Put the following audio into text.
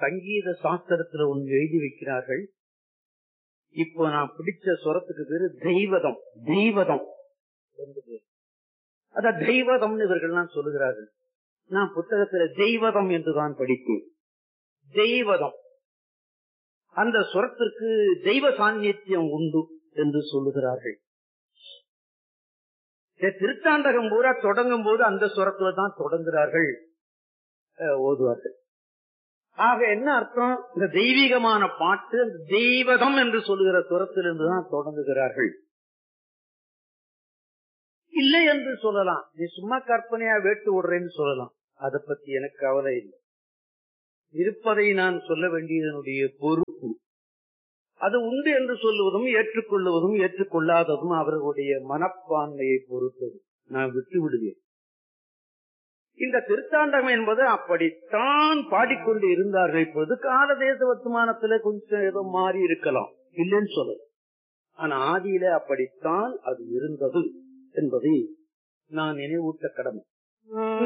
சங்கீத சாஸ்திரத்துல ஒன்று எழுதி வைக்கிறார்கள் இப்போ நான் பிடிச்ச சுரத்துக்கு பேரு தெய்வதம் தெய்வதம் என்று பேரு. அத தெய்வதம்னு இவர்கள்லாம் சொல்லுகிறார்கள் நான் புத்தகத்துல தெய்வதம் என்றுதான் படித்தேன் தெய்வதம் அந்த சுரத்திற்கு தெய்வ சாநித்தியம் உண்டு என்று சொல்லுகிறார்கள் இந்த திருத்தாண்டகம் பூரா தொடங்கும் போது அந்த சுரத்துல தான் தொடங்குகிறார்கள் அஹ், ஓதுவார்கள் ஆக என்ன அர்த்தம் இந்த தெய்வீகமான பாட்டு அந்த தெய்வதம் என்று சொல்லுகிற சுரத்திலிருந்து தான் தொடங்குகிறார்கள் இல்லை என்று சொல்லலாம் நீ சும்மா கற்பனையா வேட்டு விடுறேன்னு சொல்லலாம் அதை பத்தி எனக்கு கவலை இல்லை இருப்பதை நான் சொல்ல வேண்டியதனுடைய பொறுப்பு அது உண்டு என்று சொல்லுவதும் ஏற்றுக்கொள்வதும் ஏற்றுக்கொள்ளாததும் அவர்களுடைய மனப்பான்மையை பொறுத்தது நான் விட்டு விடுவேன் இந்த திருத்தாண்டம் என்பது அப்படித்தான் பாடிக்கொண்டு இருந்தார்கள் இப்பொழுது கால தேச வர்த்தமானத்துல கொஞ்சம் ஏதோ மாறி இருக்கலாம் இல்லைன்னு சொல்லல ஆனா ஆதியில அப்படித்தான் அது இருந்தது என்பதை நான் நினைவூட்ட கடமை